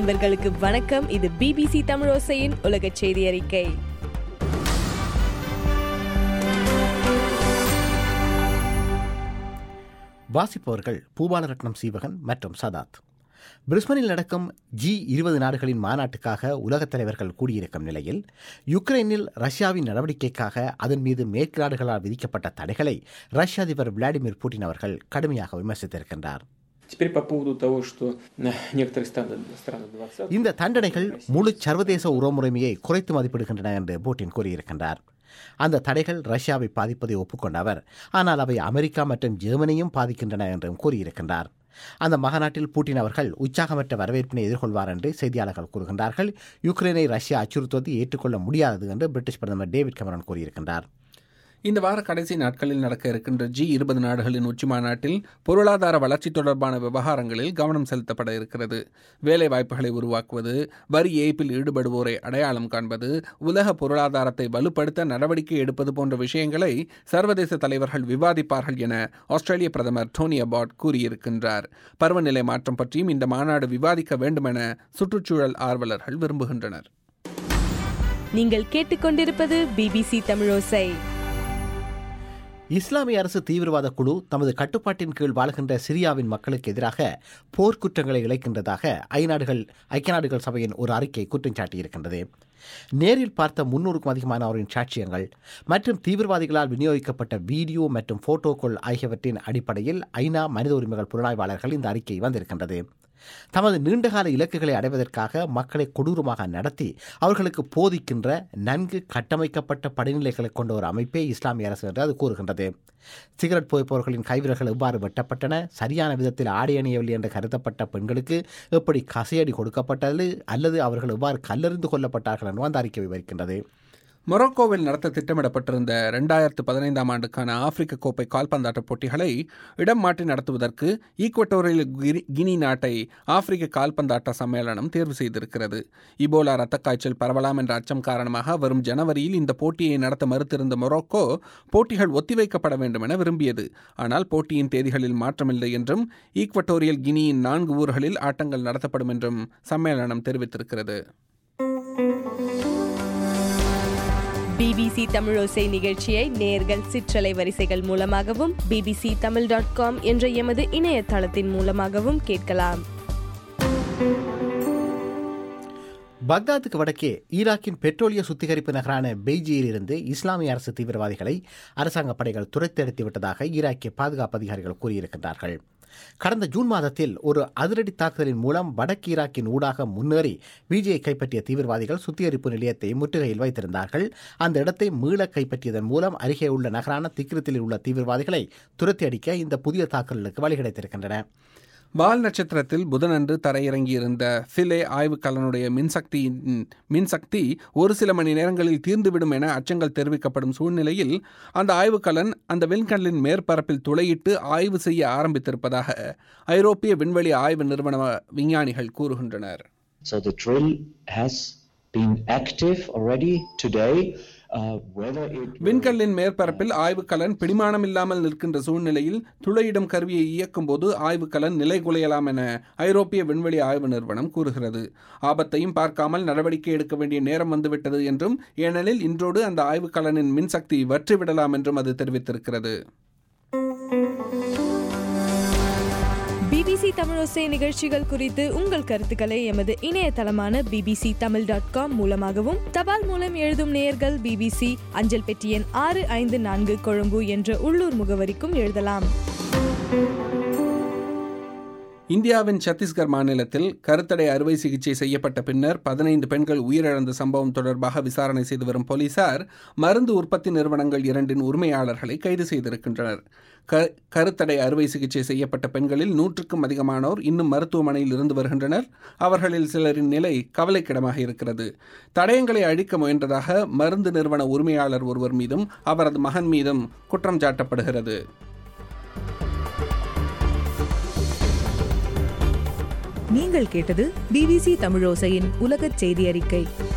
நண்பர்களுக்கு வணக்கம் இது பிபிசி தமிழோசையின் உலக செய்தி அறிக்கை வாசிப்பவர்கள் பூபாலரட்னம் சீவகன் மற்றும் சதாத் பிரிஸ்பனில் நடக்கும் ஜி இருபது நாடுகளின் மாநாட்டுக்காக உலகத் தலைவர்கள் கூடியிருக்கும் நிலையில் யுக்ரைனில் ரஷ்யாவின் நடவடிக்கைக்காக அதன் மீது மேற்கு நாடுகளால் விதிக்கப்பட்ட தடைகளை ரஷ்ய அதிபர் விளாடிமிர் புட்டின் அவர்கள் கடுமையாக விமர்சித்திருக்கின்றார் Теперь по поводу того, что э, некоторые страны, страны 20 இந்த தண்டனைகள் முழு சர்வதேச உறவுமுறைமையை குறைத்து மதிப்பிடுகின்றன என்று புட்டின் கூறியிருக்கின்றார் அந்த தடைகள் ரஷ்யாவை பாதிப்பதை ஒப்புக்கொண்ட அவர் ஆனால் அவை அமெரிக்கா மற்றும் ஜெர்மனியும் பாதிக்கின்றன என்றும் கூறியிருக்கின்றார் அந்த மகாநாட்டில் பூட்டின் அவர்கள் உற்சாகமற்ற வரவேற்பினை எதிர்கொள்வார் என்று செய்தியாளர்கள் கூறுகின்றார்கள் யுக்ரைனை ரஷ்யா அச்சுறுத்துவது ஏற்றுக்கொள்ள முடியாதது என்று பிரிட்டிஷ் பிரதமர் டேவிட் கமரன் கூறியிருக்கின்றார் இந்த வார கடைசி நாட்களில் நடக்க இருக்கின்ற ஜி இருபது நாடுகளின் உச்சி மாநாட்டில் பொருளாதார வளர்ச்சி தொடர்பான விவகாரங்களில் கவனம் செலுத்தப்பட இருக்கிறது வேலை வாய்ப்புகளை உருவாக்குவது வரி ஏய்ப்பில் ஈடுபடுவோரை அடையாளம் காண்பது உலக பொருளாதாரத்தை வலுப்படுத்த நடவடிக்கை எடுப்பது போன்ற விஷயங்களை சர்வதேச தலைவர்கள் விவாதிப்பார்கள் என ஆஸ்திரேலிய பிரதமர் டோனி அபாட் கூறியிருக்கின்றார் பருவநிலை மாற்றம் பற்றியும் இந்த மாநாடு விவாதிக்க வேண்டுமென சுற்றுச்சூழல் ஆர்வலர்கள் விரும்புகின்றனர் நீங்கள் கேட்டுக்கொண்டிருப்பது பிபிசி தமிழோசை இஸ்லாமிய அரசு தீவிரவாத குழு தமது கட்டுப்பாட்டின் கீழ் வாழ்கின்ற சிரியாவின் மக்களுக்கு எதிராக போர்க்குற்றங்களை இழைக்கின்றதாக ஐநாடுகள் ஐக்கிய நாடுகள் சபையின் ஒரு அறிக்கை குற்றம் சாட்டியிருக்கின்றது நேரில் பார்த்த முன்னூறுக்கும் அதிகமானவரின் சாட்சியங்கள் மற்றும் தீவிரவாதிகளால் விநியோகிக்கப்பட்ட வீடியோ மற்றும் போட்டோக்கள் ஆகியவற்றின் அடிப்படையில் ஐநா மனித உரிமைகள் புலனாய்வாளர்கள் இந்த அறிக்கை வந்திருக்கின்றது தமது நீண்டகால இலக்குகளை அடைவதற்காக மக்களை கொடூரமாக நடத்தி அவர்களுக்கு போதிக்கின்ற நன்கு கட்டமைக்கப்பட்ட படிநிலைகளை கொண்ட ஒரு அமைப்பே இஸ்லாமிய அரசு என்று அது கூறுகின்றது சிகரெட் புகைப்பவர்களின் கைவிரல்கள் எவ்வாறு வெட்டப்பட்டன சரியான விதத்தில் ஆடை அணியவில்லை என்று கருதப்பட்ட பெண்களுக்கு எப்படி கசையடி கொடுக்கப்பட்டது அல்லது அவர்கள் எவ்வாறு கல்லறிந்து கொல்லப்பட்டார்கள் என்று அந்த அறிக்கை விவரிக்கின்றது மொரோக்கோவில் நடத்த திட்டமிடப்பட்டிருந்த ரெண்டாயிரத்து பதினைந்தாம் ஆண்டுக்கான ஆப்பிரிக்க கோப்பை கால்பந்தாட்ட போட்டிகளை இடம் மாற்றி நடத்துவதற்கு ஈக்வட்டோரியல் கிரி- கினி நாட்டை ஆப்பிரிக்க கால்பந்தாட்ட சம்மேளனம் தேர்வு செய்திருக்கிறது இபோலா இரத்த காய்ச்சல் பரவலாம் என்ற அச்சம் காரணமாக வரும் ஜனவரியில் இந்த போட்டியை நடத்த மறுத்திருந்த மொரோக்கோ போட்டிகள் ஒத்திவைக்கப்பட வேண்டும் என விரும்பியது ஆனால் போட்டியின் தேதிகளில் மாற்றமில்லை என்றும் ஈக்வட்டோரியல் கினியின் நான்கு ஊர்களில் ஆட்டங்கள் நடத்தப்படும் என்றும் சம்மேளனம் தெரிவித்திருக்கிறது பிபிசி தமிழோசை நிகழ்ச்சியை நேர்கள் சிற்றலை வரிசைகள் மூலமாகவும் பிபிசி தமிழ் டாட் காம் என்ற எமது இணையதளத்தின் மூலமாகவும் கேட்கலாம் பக்தாதுக்கு வடக்கே ஈராக்கின் பெட்ரோலிய சுத்திகரிப்பு நகரான பெய்ஜியில் இருந்து இஸ்லாமிய அரசு தீவிரவாதிகளை அரசாங்க படைகள் துரத்தெடுத்து விட்டதாக ஈராக்கிய பாதுகாப்பு அதிகாரிகள் கூறியிருக்கின்றார்கள் கடந்த ஜூன் மாதத்தில் ஒரு அதிரடி தாக்குதலின் மூலம் வடக்கு ஈராக்கின் ஊடாக முன்னேறி பிஜியை கைப்பற்றிய தீவிரவாதிகள் சுத்திகரிப்பு நிலையத்தை முற்றுகையில் வைத்திருந்தார்கள் அந்த இடத்தை மீள கைப்பற்றியதன் மூலம் அருகே உள்ள நகரான திக்ரித்தில் உள்ள தீவிரவாதிகளை துரத்தி அடிக்க இந்த புதிய தாக்குதலுக்கு வழி கிடைத்திருக்கின்றன வால் நட்சத்திரத்தில் புதனன்று தரையிறங்கியிருந்த ஃபிலே ஆய்வுக்கலனுடைய மின்சக்தியின் மின்சக்தி ஒரு சில மணி நேரங்களில் தீர்ந்துவிடும் என அச்சங்கள் தெரிவிக்கப்படும் சூழ்நிலையில் அந்த ஆய்வுக்கலன் அந்த விண்கல்லின் மேற்பரப்பில் துளையிட்டு ஆய்வு செய்ய ஆரம்பித்திருப்பதாக ஐரோப்பிய விண்வெளி ஆய்வு நிறுவன விஞ்ஞானிகள் கூறுகின்றனர் So the drill has been active already today. Uh, whether it will- விண்கல்லின் மேற்பரப்பில் ஆய்வுக்கலன் பிடிமானம் இல்லாமல் நிற்கின்ற சூழ்நிலையில் துளையிடும் கருவியை இயக்கும் போது ஆய்வுக்கலன் நிலைகுலையலாம் என ஐரோப்பிய விண்வெளி ஆய்வு நிறுவனம் கூறுகிறது ஆபத்தையும் பார்க்காமல் நடவடிக்கை எடுக்க வேண்டிய நேரம் வந்துவிட்டது என்றும் ஏனெனில் இன்றோடு அந்த ஆய்வுக்கலனின் மின்சக்தி வற்றிவிடலாம் என்றும் அது தெரிவித்திருக்கிறது பிபிசி தமிழோசை நிகழ்ச்சிகள் குறித்து உங்கள் கருத்துக்களை எமது இணையதளமான பிபிசி தமிழ் டாட் காம் மூலமாகவும் தபால் மூலம் எழுதும் நேயர்கள் பிபிசி அஞ்சல் பெட்டி எண் ஆறு ஐந்து நான்கு கொழும்பு என்ற உள்ளூர் முகவரிக்கும் எழுதலாம் இந்தியாவின் சத்தீஸ்கர் மாநிலத்தில் கருத்தடை அறுவை சிகிச்சை செய்யப்பட்ட பின்னர் பதினைந்து பெண்கள் உயிரிழந்த சம்பவம் தொடர்பாக விசாரணை செய்து வரும் போலீசார் மருந்து உற்பத்தி நிறுவனங்கள் இரண்டின் உரிமையாளர்களை கைது செய்திருக்கின்றனர் க கருத்தடை அறுவை சிகிச்சை செய்யப்பட்ட பெண்களில் நூற்றுக்கும் அதிகமானோர் இன்னும் மருத்துவமனையில் இருந்து வருகின்றனர் அவர்களில் சிலரின் நிலை கவலைக்கிடமாக இருக்கிறது தடயங்களை அழிக்க முயன்றதாக மருந்து நிறுவன உரிமையாளர் ஒருவர் மீதும் அவரது மகன் மீதும் குற்றம் சாட்டப்படுகிறது நீங்கள் கேட்டது பிபிசி தமிழோசையின் உலகச் செய்தி அறிக்கை